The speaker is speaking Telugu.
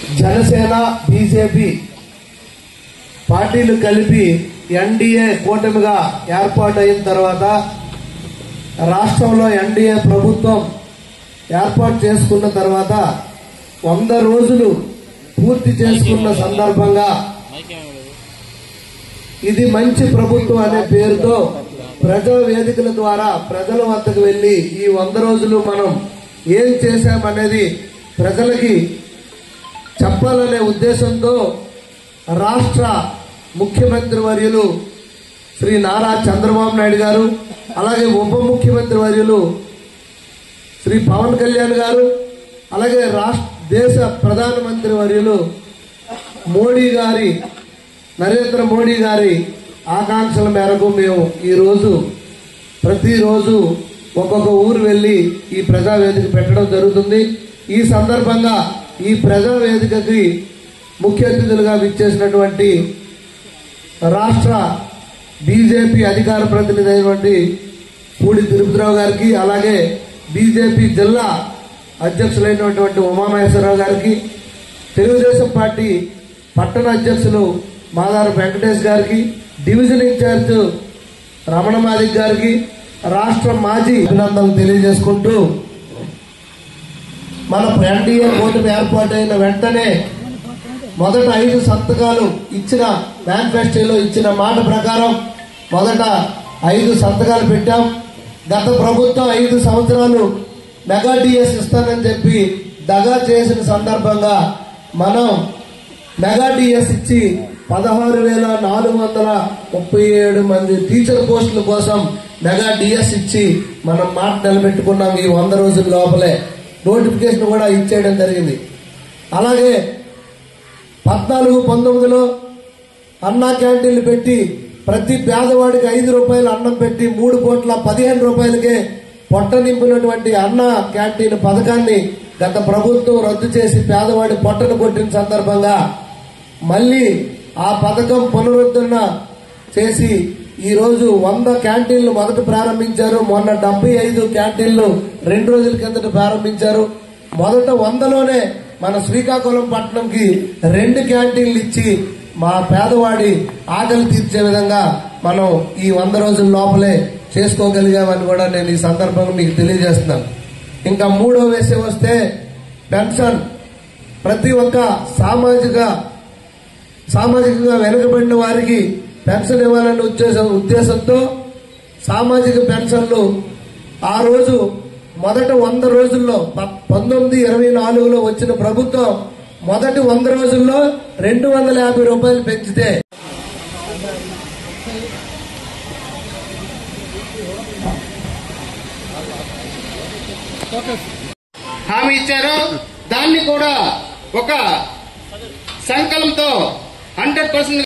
జనసేన బీజేపీ పార్టీలు కలిపి ఎన్డీఏ కూటమిగా ఏర్పాటు అయిన తర్వాత రాష్ట్రంలో ఎన్డీఏ ప్రభుత్వం ఏర్పాటు చేసుకున్న తర్వాత వంద రోజులు పూర్తి చేసుకున్న సందర్భంగా ఇది మంచి ప్రభుత్వం అనే పేరుతో ప్రజా వేదికల ద్వారా ప్రజల వద్దకు వెళ్లి ఈ వంద రోజులు మనం ఏం చేశామనేది ప్రజలకి చెప్పాలనే ఉద్దేశంతో రాష్ట్ర ముఖ్యమంత్రి వర్యులు శ్రీ నారా చంద్రబాబు నాయుడు గారు అలాగే ఉప ముఖ్యమంత్రి వర్యులు శ్రీ పవన్ కళ్యాణ్ గారు అలాగే రాష్ట్ర దేశ ప్రధానమంత్రి వర్యులు మోడీ గారి నరేంద్ర మోడీ గారి ఆకాంక్షల మేరకు మేము ఈరోజు ప్రతిరోజు ఒక్కొక్క ఊరు వెళ్ళి ఈ ప్రజావేదిక పెట్టడం జరుగుతుంది ఈ సందర్భంగా ఈ ప్రజావేదికకి ముఖ్య అతిథులుగా విచ్చేసినటువంటి రాష్ట్ర బీజేపీ అధికార ప్రతినిధి అయినటువంటి పూడి తిరుపతిరావు గారికి అలాగే బీజేపీ జిల్లా అధ్యక్షులైనటువంటి ఉమామహేశ్వరరావు గారికి తెలుగుదేశం పార్టీ పట్టణ అధ్యక్షులు మాదారు వెంకటేష్ గారికి డివిజన్ ఇన్ఛార్జ్ రమణ మాదిక్ గారికి రాష్ట్ర మాజీ అభినందనలు తెలియజేసుకుంటూ మన ఎన్డీఏ కూటమి ఏర్పాటైన వెంటనే మొదట ఐదు సంతకాలు ఇచ్చిన మేనిఫెస్టోలో ఇచ్చిన మాట ప్రకారం మొదట ఐదు సంతకాలు పెట్టాం గత ప్రభుత్వం ఐదు సంవత్సరాలు మెగా డిఎస్ ఇస్తానని చెప్పి దగా చేసిన సందర్భంగా మనం మెగా డిఎస్ ఇచ్చి పదహారు వేల నాలుగు వందల ముప్పై ఏడు మంది టీచర్ పోస్టుల కోసం మెగా డిఎస్ ఇచ్చి మనం మాట నిలబెట్టుకున్నాం ఈ వంద రోజుల లోపలే నోటిఫికేషన్ కూడా ఇచ్చేయడం జరిగింది అలాగే పద్నాలుగు పంతొమ్మిదిలో అన్నా క్యాంటీన్లు పెట్టి ప్రతి పేదవాడికి ఐదు రూపాయలు అన్నం పెట్టి మూడు కోట్ల పదిహేను రూపాయలకే పొట్ట నింపినటువంటి అన్న క్యాంటీన్ పథకాన్ని గత ప్రభుత్వం రద్దు చేసి పేదవాడి పొట్టను కొట్టిన సందర్భంగా మళ్ళీ ఆ పథకం పునరుద్ధరణ చేసి ఈ రోజు వంద క్యాంటీన్లు మొదట ప్రారంభించారు మొన్న డెబ్బై ఐదు క్యాంటీన్లు రెండు రోజుల కిందట ప్రారంభించారు మొదట వందలోనే మన శ్రీకాకుళం పట్టణంకి రెండు క్యాంటీన్లు ఇచ్చి మా పేదవాడి ఆకలి తీర్చే విధంగా మనం ఈ వంద రోజుల లోపలే చేసుకోగలిగామని కూడా నేను ఈ సందర్భంగా మీకు తెలియజేస్తున్నాను ఇంకా మూడో విషయం వస్తే పెన్షన్ ప్రతి ఒక్క సామాజిక సామాజికంగా వెనుకబడిన వారికి పెన్షన్ ఇవ్వాలనే ఉద్దేశం ఉద్దేశంతో సామాజిక పెన్షన్లు ఆ రోజు మొదట వంద రోజుల్లో ప- పంతొమ్మిది ఇరవై నాలుగులో వచ్చిన ప్రభుత్వం మొదటి వంద రోజుల్లో రెండు వందల యాభై రూపాయలు పెంచితే హామీ ఇచ్చారు దాన్ని కూడా ఒక సంకల్పంతో హండ్రెడ్ పర్సెంట్